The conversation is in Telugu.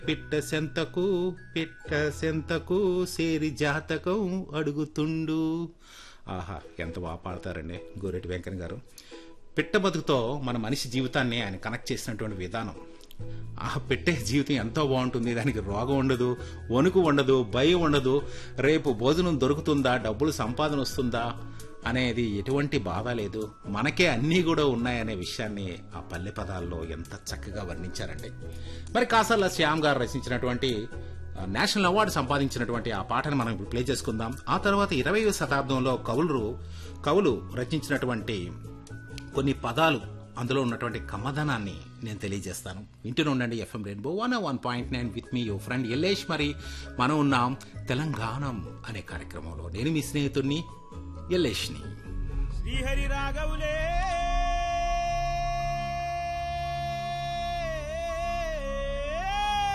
పిట్ట సెంతకు పిట్ట సెంతకు సేరి జాతకం అడుగుతుండు ఆహా ఎంత బాగా పాడతారండి గోరెటి వెంకన్న గారు పిట్ట బతుకుతో మన మనిషి జీవితాన్ని ఆయన కనెక్ట్ చేసినటువంటి విధానం ఆ పెట్టే జీవితం ఎంతో బాగుంటుంది దానికి రోగం ఉండదు వణుకు ఉండదు భయం ఉండదు రేపు భోజనం దొరుకుతుందా డబ్బులు సంపాదన వస్తుందా అనేది ఎటువంటి బాధ లేదు మనకే అన్నీ కూడా ఉన్నాయనే విషయాన్ని ఆ పల్లె పదాల్లో ఎంత చక్కగా వర్ణించారండి మరి కాసర్ల శ్యామ్ గారు రచించినటువంటి ఆ, నేషనల్ అవార్డు సంపాదించినటువంటి ఆ పాటను మనం ఇప్పుడు ప్లే చేసుకుందాం ఆ తర్వాత ఇరవై శతాబ్దంలో కవులు కవులు రచించినటువంటి కొన్ని పదాలు అందులో ఉన్నటువంటి కమ్మదనాన్ని నేను తెలియజేస్తాను వింటూనే ఉండండి FM rainbow one one point nine with me your friend Ellesh మరి మనం ఉన్నాం తెలంగాణం అనే కార్యక్రమంలో నేను మీ స్నేహితుడిని ఎల్లేష్ని శ్రీహరి రాఘవులే